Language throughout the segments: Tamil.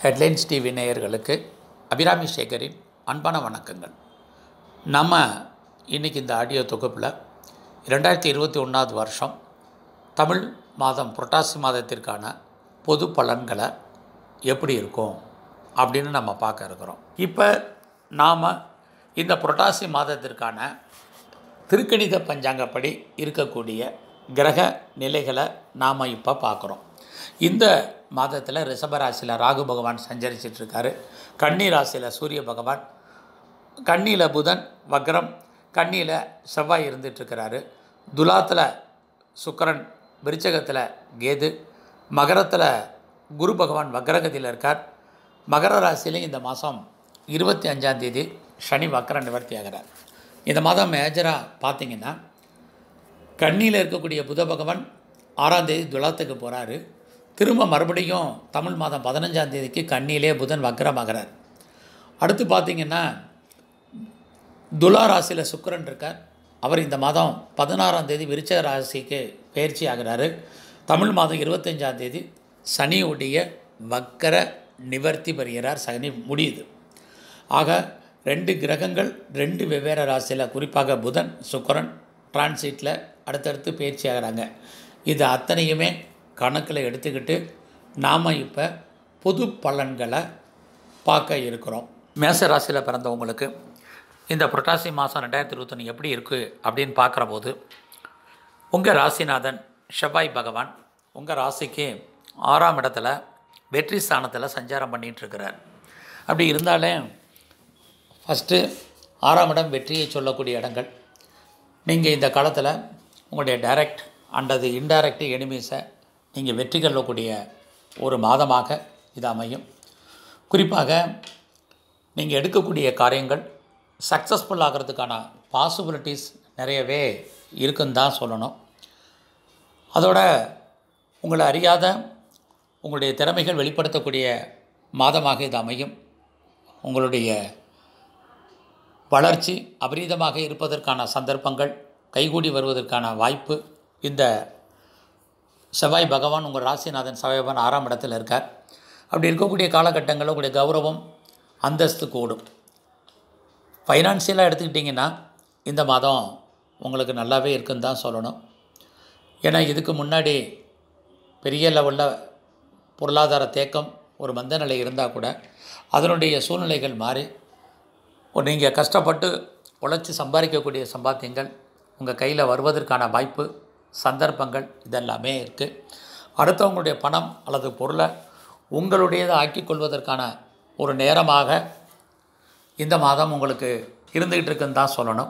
ஹெட்லைன்ஸ் டிவி நேயர்களுக்கு அபிராமி சேகரின் அன்பான வணக்கங்கள் நம்ம இன்றைக்கி இந்த ஆடியோ தொகுப்பில் ரெண்டாயிரத்தி இருபத்தி ஒன்றாவது வருஷம் தமிழ் மாதம் புரட்டாசி மாதத்திற்கான பொது பலன்களை எப்படி இருக்கும் அப்படின்னு நம்ம பார்க்க இருக்கிறோம் இப்போ நாம் இந்த புரட்டாசி மாதத்திற்கான திருக்கணித பஞ்சாங்கப்படி இருக்கக்கூடிய கிரக நிலைகளை நாம் இப்போ பார்க்குறோம் இந்த மாதத்தில் ரிஷபராசியில் ராகு பகவான் சஞ்சரிச்சிட்ருக்காரு கன்னி ராசியில் சூரிய பகவான் கன்னியில் புதன் வக்ரம் கன்னியில் செவ்வாய் இருந்துகிட்ருக்கிறாரு துலாத்தில் சுக்கரன் விருச்சகத்தில் கேது மகரத்தில் குரு பகவான் வக்ரகதியில் இருக்கார் மகர ராசியிலையும் இந்த மாதம் இருபத்தி அஞ்சாந்தேதி சனி வக்கர நிவர்த்தி ஆகிறார் இந்த மாதம் மேஜராக பார்த்தீங்கன்னா கண்ணியில் இருக்கக்கூடிய புத பகவான் ஆறாம் தேதி துலாத்துக்கு போகிறாரு திரும்ப மறுபடியும் தமிழ் மாதம் பதினஞ்சாம் தேதிக்கு கண்ணியிலே புதன் வக்ரமாகிறார் அடுத்து பார்த்திங்கன்னா துலா ராசியில் சுக்கரன் இருக்கார் அவர் இந்த மாதம் பதினாறாம் தேதி விருச்சக ராசிக்கு பயிற்சி ஆகிறாரு தமிழ் மாதம் இருபத்தஞ்சாம் தேதி சனியுடைய வக்கர நிவர்த்தி பெறுகிறார் சனி முடியுது ஆக ரெண்டு கிரகங்கள் ரெண்டு வெவ்வேறு ராசியில் குறிப்பாக புதன் சுக்கரன் டிரான்சிட்டில் அடுத்தடுத்து பயிற்சி ஆகிறாங்க இது அத்தனையுமே கணக்கில் எடுத்துக்கிட்டு நாம் இப்போ பொது பலன்களை பார்க்க இருக்கிறோம் மேச ராசியில் பிறந்தவங்களுக்கு இந்த புரட்டாசி மாதம் ரெண்டாயிரத்தி இருபத்தொன்று எப்படி இருக்குது அப்படின்னு பார்க்குற போது உங்கள் ராசிநாதன் செவ்வாய் பகவான் உங்கள் ராசிக்கு ஆறாம் இடத்துல வெற்றி ஸ்தானத்தில் சஞ்சாரம் பண்ணிகிட்ருக்கிறார் அப்படி இருந்தாலே ஃபஸ்ட்டு ஆறாம் இடம் வெற்றியை சொல்லக்கூடிய இடங்கள் நீங்கள் இந்த காலத்தில் உங்களுடைய டைரக்ட் அண்டது இன்டைரக்ட் எனிமீஸை நீங்கள் வெற்றி கொள்ளக்கூடிய ஒரு மாதமாக இது அமையும் குறிப்பாக நீங்கள் எடுக்கக்கூடிய காரியங்கள் சக்ஸஸ்ஃபுல் ஆகிறதுக்கான பாசிபிலிட்டிஸ் நிறையவே இருக்குன்னு தான் சொல்லணும் அதோட உங்களை அறியாத உங்களுடைய திறமைகள் வெளிப்படுத்தக்கூடிய மாதமாக இது அமையும் உங்களுடைய வளர்ச்சி அபரீதமாக இருப்பதற்கான சந்தர்ப்பங்கள் கைகூடி வருவதற்கான வாய்ப்பு இந்த செவ்வாய் பகவான் உங்கள் ராசிநாதன் செவ்வாய் பகவான் ஆறாம் இடத்தில் இருக்கார் அப்படி இருக்கக்கூடிய காலகட்டங்களில் உங்களுடைய கௌரவம் அந்தஸ்து கூடும் ஃபைனான்சியலாக எடுத்துக்கிட்டிங்கன்னா இந்த மாதம் உங்களுக்கு நல்லாவே இருக்குன்னு தான் சொல்லணும் ஏன்னா இதுக்கு முன்னாடி பெரிய லெவலில் பொருளாதார தேக்கம் ஒரு மந்த நிலை இருந்தால் கூட அதனுடைய சூழ்நிலைகள் மாறி ஒரு நீங்கள் கஷ்டப்பட்டு உழைச்சி சம்பாதிக்கக்கூடிய சம்பாத்தியங்கள் உங்கள் கையில் வருவதற்கான வாய்ப்பு சந்தர்ப்பங்கள் இதெல்லாமே இருக்குது அடுத்தவங்களுடைய பணம் அல்லது பொருளை உங்களுடையதை ஆக்கிக் கொள்வதற்கான ஒரு நேரமாக இந்த மாதம் உங்களுக்கு இருந்துக்கிட்டு இருக்குன்னு தான் சொல்லணும்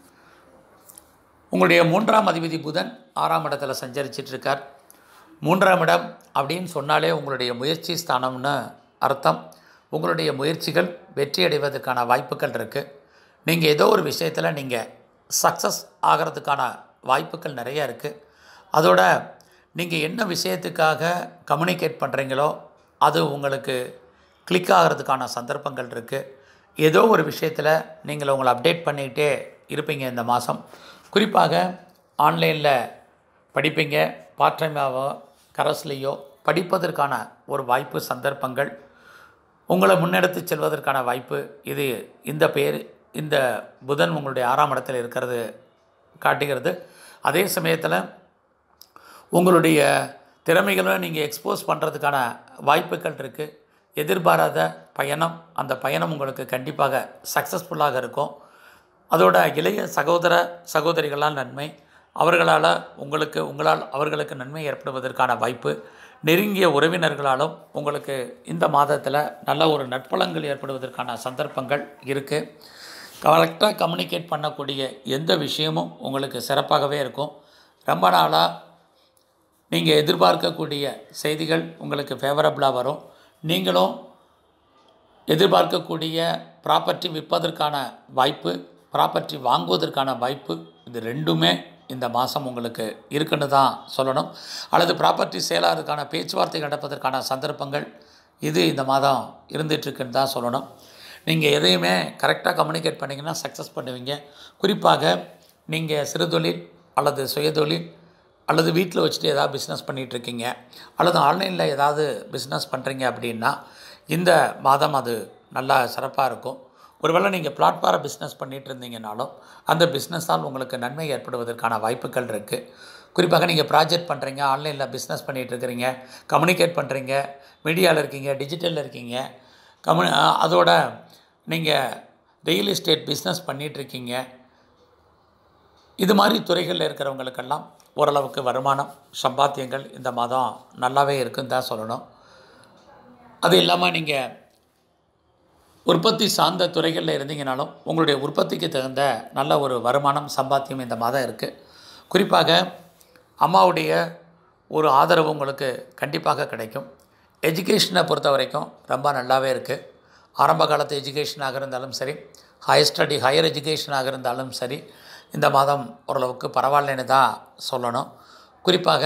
உங்களுடைய மூன்றாம் அதிபதி புதன் ஆறாம் இடத்துல சஞ்சரிச்சிட்ருக்கார் மூன்றாம் இடம் அப்படின்னு சொன்னாலே உங்களுடைய முயற்சி ஸ்தானம்னு அர்த்தம் உங்களுடைய முயற்சிகள் வெற்றி அடைவதற்கான வாய்ப்புகள் இருக்குது நீங்கள் ஏதோ ஒரு விஷயத்தில் நீங்கள் சக்ஸஸ் ஆகிறதுக்கான வாய்ப்புகள் நிறையா இருக்குது அதோட நீங்கள் என்ன விஷயத்துக்காக கம்யூனிகேட் பண்ணுறீங்களோ அது உங்களுக்கு கிளிக் ஆகிறதுக்கான சந்தர்ப்பங்கள் இருக்குது ஏதோ ஒரு விஷயத்தில் நீங்கள் உங்களை அப்டேட் பண்ணிக்கிட்டே இருப்பீங்க இந்த மாதம் குறிப்பாக ஆன்லைனில் படிப்பீங்க பார்ட் டைமாவோ கரஸ்லேயோ படிப்பதற்கான ஒரு வாய்ப்பு சந்தர்ப்பங்கள் உங்களை முன்னெடுத்து செல்வதற்கான வாய்ப்பு இது இந்த பேர் இந்த புதன் உங்களுடைய ஆறாம் இடத்தில் இருக்கிறது காட்டுகிறது அதே சமயத்தில் உங்களுடைய திறமைகளை நீங்கள் எக்ஸ்போஸ் பண்ணுறதுக்கான வாய்ப்புகள் இருக்குது எதிர்பாராத பயணம் அந்த பயணம் உங்களுக்கு கண்டிப்பாக சக்ஸஸ்ஃபுல்லாக இருக்கும் அதோட இளைய சகோதர சகோதரிகளால் நன்மை அவர்களால் உங்களுக்கு உங்களால் அவர்களுக்கு நன்மை ஏற்படுவதற்கான வாய்ப்பு நெருங்கிய உறவினர்களாலும் உங்களுக்கு இந்த மாதத்தில் நல்ல ஒரு நட்பலங்கள் ஏற்படுவதற்கான சந்தர்ப்பங்கள் இருக்குது கரெக்டாக கம்யூனிகேட் பண்ணக்கூடிய எந்த விஷயமும் உங்களுக்கு சிறப்பாகவே இருக்கும் ரொம்ப நாளாக நீங்கள் எதிர்பார்க்கக்கூடிய செய்திகள் உங்களுக்கு ஃபேவரபுளாக வரும் நீங்களும் எதிர்பார்க்கக்கூடிய ப்ராப்பர்ட்டி விற்பதற்கான வாய்ப்பு ப்ராப்பர்ட்டி வாங்குவதற்கான வாய்ப்பு இது ரெண்டுமே இந்த மாதம் உங்களுக்கு இருக்குன்னு தான் சொல்லணும் அல்லது ப்ராப்பர்ட்டி சேலாகிறதுக்கான பேச்சுவார்த்தை நடப்பதற்கான சந்தர்ப்பங்கள் இது இந்த மாதம் இருந்துகிட்ருக்குன்னு தான் சொல்லணும் நீங்கள் எதையுமே கரெக்டாக கம்யூனிகேட் பண்ணிங்கன்னா சக்ஸஸ் பண்ணுவீங்க குறிப்பாக நீங்கள் சிறுதொழில் அல்லது சுயதொழில் அல்லது வீட்டில் வச்சுட்டு ஏதாவது பிஸ்னஸ் பண்ணிகிட்ருக்கீங்க அல்லது ஆன்லைனில் ஏதாவது பிஸ்னஸ் பண்ணுறீங்க அப்படின்னா இந்த மாதம் அது நல்லா சிறப்பாக இருக்கும் ஒருவேளை நீங்கள் பிளாட்ஃபார பிஸ்னஸ் பண்ணிகிட்டு இருந்தீங்கனாலும் அந்த பிஸ்னஸால் உங்களுக்கு நன்மை ஏற்படுவதற்கான வாய்ப்புகள் இருக்குது குறிப்பாக நீங்கள் ப்ராஜெக்ட் பண்ணுறீங்க ஆன்லைனில் பிஸ்னஸ் பண்ணிகிட்டு இருக்கிறீங்க கம்யூனிகேட் பண்ணுறீங்க மீடியாவில் இருக்கீங்க டிஜிட்டலில் இருக்கீங்க கம்யூ அதோட நீங்கள் ரியல் எஸ்டேட் பிஸ்னஸ் பண்ணிகிட்ருக்கீங்க இது மாதிரி துறைகளில் இருக்கிறவங்களுக்கெல்லாம் ஓரளவுக்கு வருமானம் சம்பாத்தியங்கள் இந்த மாதம் நல்லாவே இருக்குன்னு தான் சொல்லணும் அது இல்லாமல் நீங்கள் உற்பத்தி சார்ந்த துறைகளில் இருந்தீங்கனாலும் உங்களுடைய உற்பத்திக்கு தகுந்த நல்ல ஒரு வருமானம் சம்பாத்தியம் இந்த மாதம் இருக்குது குறிப்பாக அம்மாவுடைய ஒரு ஆதரவு உங்களுக்கு கண்டிப்பாக கிடைக்கும் எஜுகேஷனை பொறுத்த வரைக்கும் ரொம்ப நல்லாவே இருக்குது ஆரம்ப காலத்து எஜுகேஷனாக இருந்தாலும் சரி ஹையர் ஸ்டடி ஹையர் எஜுகேஷனாக இருந்தாலும் சரி இந்த மாதம் ஓரளவுக்கு பரவாயில்லைன்னு தான் சொல்லணும் குறிப்பாக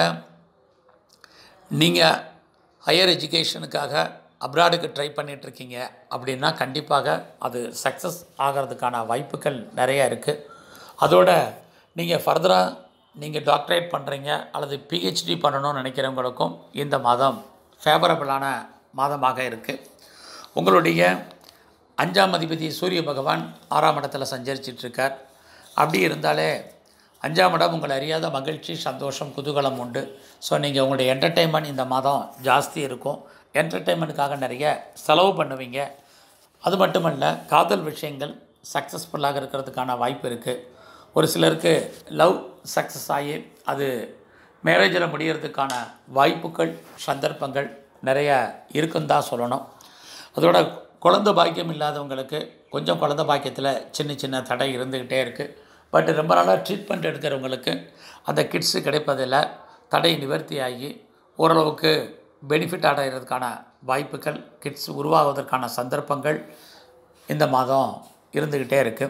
நீங்கள் ஹையர் எஜுகேஷனுக்காக அப்ராடுக்கு ட்ரை பண்ணிகிட்ருக்கீங்க அப்படின்னா கண்டிப்பாக அது சக்ஸஸ் ஆகிறதுக்கான வாய்ப்புகள் நிறைய இருக்குது அதோட நீங்கள் ஃபர்தராக நீங்கள் டாக்டரேட் பண்ணுறீங்க அல்லது பிஹெச்டி பண்ணணும்னு நினைக்கிறவங்களுக்கும் இந்த மாதம் ஃபேவரபிளான மாதமாக இருக்குது உங்களுடைய அஞ்சாம் அதிபதி சூரிய பகவான் ஆறாம் இடத்துல சஞ்சரிச்சிட்ருக்கார் அப்படி இருந்தாலே அஞ்சாம் இடம் உங்களை அறியாத மகிழ்ச்சி சந்தோஷம் குதூகலம் உண்டு ஸோ நீங்கள் உங்களுடைய என்டர்டெயின்மெண்ட் இந்த மாதம் ஜாஸ்தி இருக்கும் என்டர்டெயின்மெண்ட்டுக்காக நிறைய செலவு பண்ணுவீங்க அது மட்டுமல்ல காதல் விஷயங்கள் சக்ஸஸ்ஃபுல்லாக இருக்கிறதுக்கான வாய்ப்பு இருக்குது ஒரு சிலருக்கு லவ் சக்ஸஸ் ஆகி அது மேரேஜில் முடியறதுக்கான வாய்ப்புகள் சந்தர்ப்பங்கள் நிறைய இருக்குன்னு தான் சொல்லணும் அதோட குழந்த பாக்கியம் இல்லாதவங்களுக்கு கொஞ்சம் குழந்த பாக்கியத்தில் சின்ன சின்ன தடை இருந்துக்கிட்டே இருக்குது பட் ரொம்ப நாளாக ட்ரீட்மெண்ட் எடுக்கிறவங்களுக்கு அந்த கிட்ஸு கிடைப்பதில் தடை நிவர்த்தி ஆகி ஓரளவுக்கு பெனிஃபிட் அடைகிறதுக்கான வாய்ப்புகள் கிட்ஸ் உருவாகுவதற்கான சந்தர்ப்பங்கள் இந்த மாதம் இருந்துக்கிட்டே இருக்குது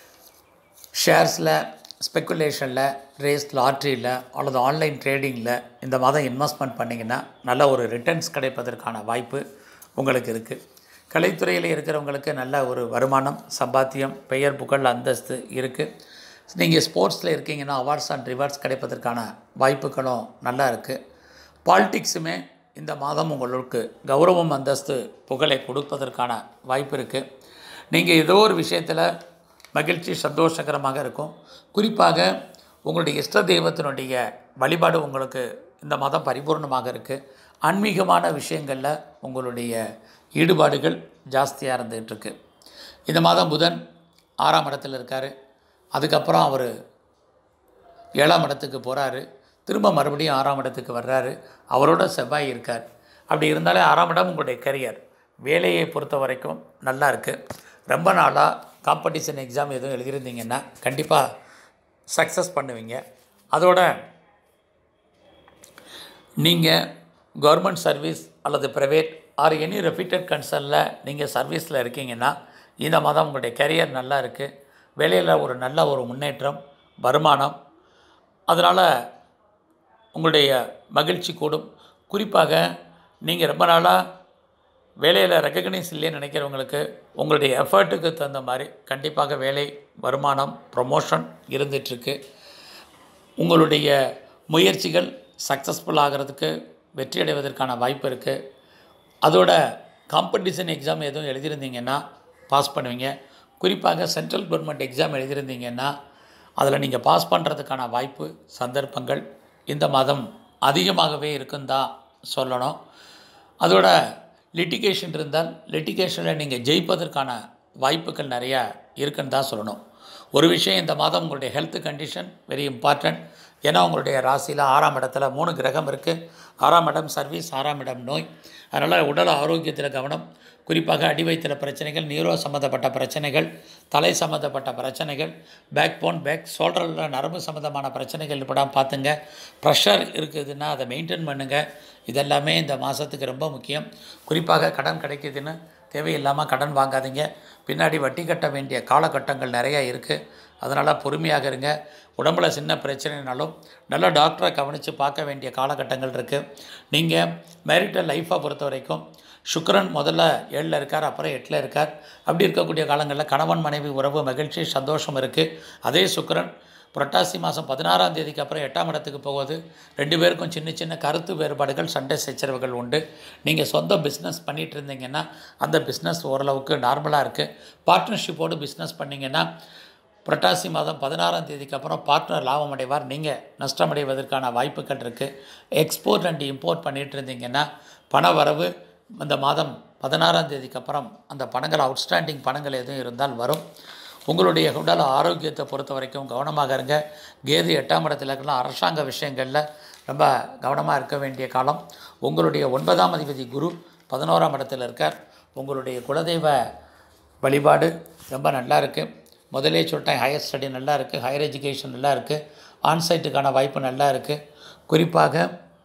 ஷேர்ஸில் ஸ்பெக்குலேஷனில் ரேஸ் லாட்ரியில் அல்லது ஆன்லைன் ட்ரேடிங்கில் இந்த மாதம் இன்வெஸ்ட்மெண்ட் பண்ணிங்கன்னா நல்ல ஒரு ரிட்டர்ன்ஸ் கிடைப்பதற்கான வாய்ப்பு உங்களுக்கு இருக்குது கலைத்துறையில் இருக்கிறவங்களுக்கு நல்ல ஒரு வருமானம் சம்பாத்தியம் பெயர் புகழ் அந்தஸ்து இருக்குது நீங்கள் ஸ்போர்ட்ஸில் இருக்கீங்கன்னா அவார்ட்ஸ் அண்ட் ரிவார்ட்ஸ் கிடைப்பதற்கான வாய்ப்புகளும் நல்லா இருக்குது பாலிட்டிக்ஸுமே இந்த மாதம் உங்களுக்கு கௌரவம் அந்தஸ்து புகழை கொடுப்பதற்கான வாய்ப்பு இருக்குது நீங்கள் ஏதோ ஒரு விஷயத்தில் மகிழ்ச்சி சந்தோஷகரமாக இருக்கும் குறிப்பாக உங்களுடைய இஷ்ட தெய்வத்தினுடைய வழிபாடு உங்களுக்கு இந்த மாதம் பரிபூர்ணமாக இருக்குது ஆன்மீகமான விஷயங்களில் உங்களுடைய ஈடுபாடுகள் ஜாஸ்தியாக இருந்துகிட்ருக்கு இந்த மாதம் புதன் ஆறாம் இடத்துல இருக்கார் அதுக்கப்புறம் அவர் ஏழாம் இடத்துக்கு போகிறாரு திரும்ப மறுபடியும் ஆறாம் இடத்துக்கு வர்றாரு அவரோட செவ்வாய் இருக்கார் அப்படி இருந்தாலே ஆறாம் இடம் உங்களுடைய கரியர் வேலையை பொறுத்த வரைக்கும் நல்லா இருக்குது ரொம்ப நாளாக காம்படிஷன் எக்ஸாம் எதுவும் எழுதியிருந்தீங்கன்னா கண்டிப்பாக சக்ஸஸ் பண்ணுவீங்க அதோட நீங்கள் கவர்மெண்ட் சர்வீஸ் அல்லது ப்ரைவேட் ஆர் எனி ரெப்யூட்டட் கன்சர்னில் நீங்கள் சர்வீஸில் இருக்கீங்கன்னா இந்த மாதம் உங்களுடைய கரியர் நல்லா இருக்குது வேலையில் ஒரு நல்ல ஒரு முன்னேற்றம் வருமானம் அதனால் உங்களுடைய மகிழ்ச்சி கூடும் குறிப்பாக நீங்கள் ரொம்ப நாளாக வேலையில் ரெக்கக்னைஸ் இல்லைன்னு நினைக்கிறவங்களுக்கு உங்களுடைய எஃபர்ட்டுக்கு தகுந்த மாதிரி கண்டிப்பாக வேலை வருமானம் ப்ரொமோஷன் இருந்துகிட்ருக்கு உங்களுடைய முயற்சிகள் சக்ஸஸ்ஃபுல் ஆகிறதுக்கு வெற்றி அடைவதற்கான வாய்ப்பு இருக்குது அதோட காம்படிஷன் எக்ஸாம் எதுவும் எழுதியிருந்தீங்கன்னா பாஸ் பண்ணுவீங்க குறிப்பாக சென்ட்ரல் கவர்மெண்ட் எக்ஸாம் எழுதியிருந்தீங்கன்னா அதில் நீங்கள் பாஸ் பண்ணுறதுக்கான வாய்ப்பு சந்தர்ப்பங்கள் இந்த மாதம் அதிகமாகவே இருக்குன்னு தான் சொல்லணும் அதோட லிட்டிகேஷன் இருந்தால் லிட்டிகேஷனில் நீங்கள் ஜெயிப்பதற்கான வாய்ப்புகள் நிறையா இருக்குன்னு தான் சொல்லணும் ஒரு விஷயம் இந்த மாதம் உங்களுடைய ஹெல்த் கண்டிஷன் வெரி இம்பார்ட்டண்ட் ஏன்னா உங்களுடைய ராசியில் ஆறாம் இடத்துல மூணு கிரகம் இருக்குது ஆறாம் இடம் சர்வீஸ் ஆறாம் இடம் நோய் அதனால் உடல் ஆரோக்கியத்தில் கவனம் குறிப்பாக அடிவயிற்றில் பிரச்சனைகள் நியூரோ சம்மந்தப்பட்ட பிரச்சனைகள் தலை சம்மந்தப்பட்ட பிரச்சனைகள் பேக் போன் பேக் ஷோல்டரில் நரம்பு சம்மந்தமான பிரச்சனைகள் இப்படாம பார்த்துங்க ப்ரெஷர் இருக்குதுன்னா அதை மெயின்டைன் பண்ணுங்கள் இதெல்லாமே இந்த மாதத்துக்கு ரொம்ப முக்கியம் குறிப்பாக கடன் கிடைக்குதுன்னு தேவையில்லாமல் கடன் வாங்காதீங்க பின்னாடி வட்டி கட்ட வேண்டிய காலகட்டங்கள் நிறையா இருக்குது அதனால் பொறுமையாக இருங்க உடம்புல சின்ன பிரச்சனைனாலும் நல்ல டாக்டரை கவனித்து பார்க்க வேண்டிய காலகட்டங்கள் இருக்குது நீங்கள் மேரிட்டல் லைஃப்பை பொறுத்த வரைக்கும் சுக்கிரன் முதல்ல ஏழில் இருக்கார் அப்புறம் எட்டில் இருக்கார் அப்படி இருக்கக்கூடிய காலங்களில் கணவன் மனைவி உறவு மகிழ்ச்சி சந்தோஷம் இருக்குது அதே சுக்கிரன் புரட்டாசி மாதம் பதினாறாம் தேதிக்கு அப்புறம் எட்டாம் இடத்துக்கு போகுது ரெண்டு பேருக்கும் சின்ன சின்ன கருத்து வேறுபாடுகள் சண்டை சச்சரவுகள் உண்டு நீங்கள் சொந்த பிஸ்னஸ் பண்ணிகிட்டு இருந்தீங்கன்னா அந்த பிஸ்னஸ் ஓரளவுக்கு நார்மலாக இருக்குது பார்ட்னர்ஷிப்போடு பிஸ்னஸ் பண்ணிங்கன்னா புரட்டாசி மாதம் பதினாறாம் தேதிக்கு அப்புறம் பார்ட்னர் லாபம் அடைவார் நீங்கள் நஷ்டமடைவதற்கான வாய்ப்புகள் இருக்குது எக்ஸ்போர்ட் அண்ட் இம்போர்ட் பண்ணிகிட்டு இருந்தீங்கன்னா பண வரவு இந்த மாதம் பதினாறாம் தேதிக்கு அப்புறம் அந்த பணங்கள் அவுட்ஸ்டாண்டிங் பணங்கள் எதுவும் இருந்தால் வரும் உங்களுடைய உடல் ஆரோக்கியத்தை பொறுத்த வரைக்கும் கவனமாக இருங்க கேது எட்டாம் இடத்துல இருக்கலாம் அரசாங்க விஷயங்களில் ரொம்ப கவனமாக இருக்க வேண்டிய காலம் உங்களுடைய ஒன்பதாம் அதிபதி குரு பதினோராம் இடத்துல இருக்கார் உங்களுடைய குலதெய்வ வழிபாடு ரொம்ப நல்லா இருக்குது முதலே சொல்லிட்டேன் ஹையர் ஸ்டடி நல்லா இருக்குது ஹையர் எஜுகேஷன் நல்லா இருக்குது ஆன்சைட்டுக்கான வாய்ப்பு நல்லா இருக்குது குறிப்பாக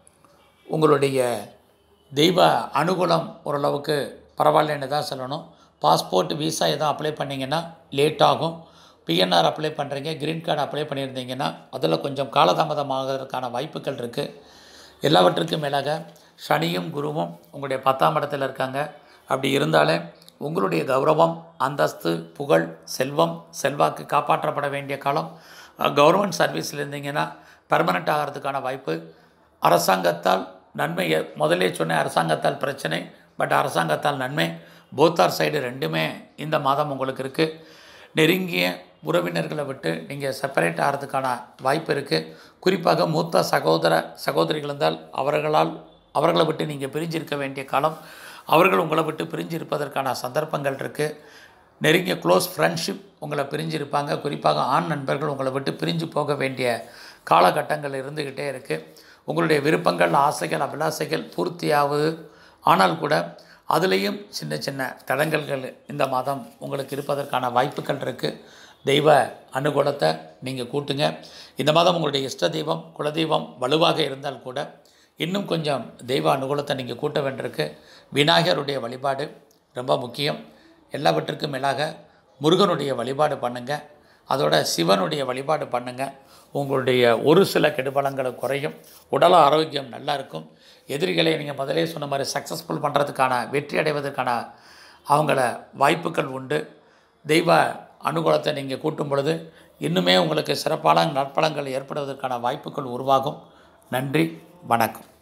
உங்களுடைய தெய்வ அனுகூலம் ஓரளவுக்கு பரவாயில்லன்னு தான் சொல்லணும் பாஸ்போர்ட் விசா எதுவும் அப்ளை பண்ணிங்கன்னா லேட் ஆகும் பிஎன்ஆர் அப்ளை பண்ணுறீங்க க்ரீன் கார்டு அப்ளை பண்ணியிருந்தீங்கன்னா அதில் கொஞ்சம் காலதாமதமாகிறதுக்கான வாய்ப்புகள் இருக்குது எல்லாவற்றுக்கும் மேலாக சனியும் குருவும் உங்களுடைய பத்தாம் இடத்துல இருக்காங்க அப்படி இருந்தாலே உங்களுடைய கௌரவம் அந்தஸ்து புகழ் செல்வம் செல்வாக்கு காப்பாற்றப்பட வேண்டிய காலம் கவர்மெண்ட் சர்வீஸில் இருந்தீங்கன்னா பெர்மனெண்ட் ஆகிறதுக்கான வாய்ப்பு அரசாங்கத்தால் நன்மை எ- முதலே சொன்ன அரசாங்கத்தால் பிரச்சனை பட் அரசாங்கத்தால் நன்மை போத்தார் சைடு ரெண்டுமே இந்த மாதம் உங்களுக்கு இருக்குது நெருங்கிய உறவினர்களை விட்டு நீங்கள் செப்பரேட் ஆகிறதுக்கான வாய்ப்பு இருக்குது குறிப்பாக மூத்த சகோதர சகோதரிகள் இருந்தால் அவர்களால் அவர்களை விட்டு நீங்கள் பிரிஞ்சிருக்க வேண்டிய காலம் அவர்கள் உங்களை விட்டு பிரிஞ்சிருப்பதற்கான சந்தர்ப்பங்கள் இருக்குது நெருங்கிய க்ளோஸ் ஃப்ரெண்ட்ஷிப் உங்களை பிரிஞ்சிருப்பாங்க குறிப்பாக ஆண் நண்பர்கள் உங்களை விட்டு பிரிஞ்சு போக வேண்டிய காலகட்டங்கள் இருந்துக்கிட்டே இருக்குது உங்களுடைய விருப்பங்கள் ஆசைகள் அபிலாசைகள் பூர்த்தியாகுது ஆனால் கூட அதுலேயும் சின்ன சின்ன தடங்கல்கள் இந்த மாதம் உங்களுக்கு இருப்பதற்கான வாய்ப்புகள் இருக்குது தெய்வ அனுகூலத்தை நீங்கள் கூட்டுங்க இந்த மாதம் உங்களுடைய இஷ்ட தெய்வம் குலதெய்வம் வலுவாக இருந்தால் கூட இன்னும் கொஞ்சம் தெய்வ அனுகூலத்தை நீங்கள் கூட்ட வேண்டியிருக்கு விநாயகருடைய வழிபாடு ரொம்ப முக்கியம் எல்லாவற்றுக்கும் மேலாக முருகனுடைய வழிபாடு பண்ணுங்க அதோட சிவனுடைய வழிபாடு பண்ணுங்க உங்களுடைய ஒரு சில கெடுபலங்கள் குறையும் உடல் ஆரோக்கியம் நல்லா இருக்கும் எதிரிகளை நீங்கள் முதலே சொன்ன மாதிரி சக்ஸஸ்ஃபுல் பண்ணுறதுக்கான வெற்றி அடைவதற்கான அவங்கள வாய்ப்புகள் உண்டு தெய்வ அனுகூலத்தை நீங்கள் கூட்டும் பொழுது இன்னுமே உங்களுக்கு சிறப்பான நற்பலங்கள் ஏற்படுவதற்கான வாய்ப்புகள் உருவாகும் நன்றி வணக்கம்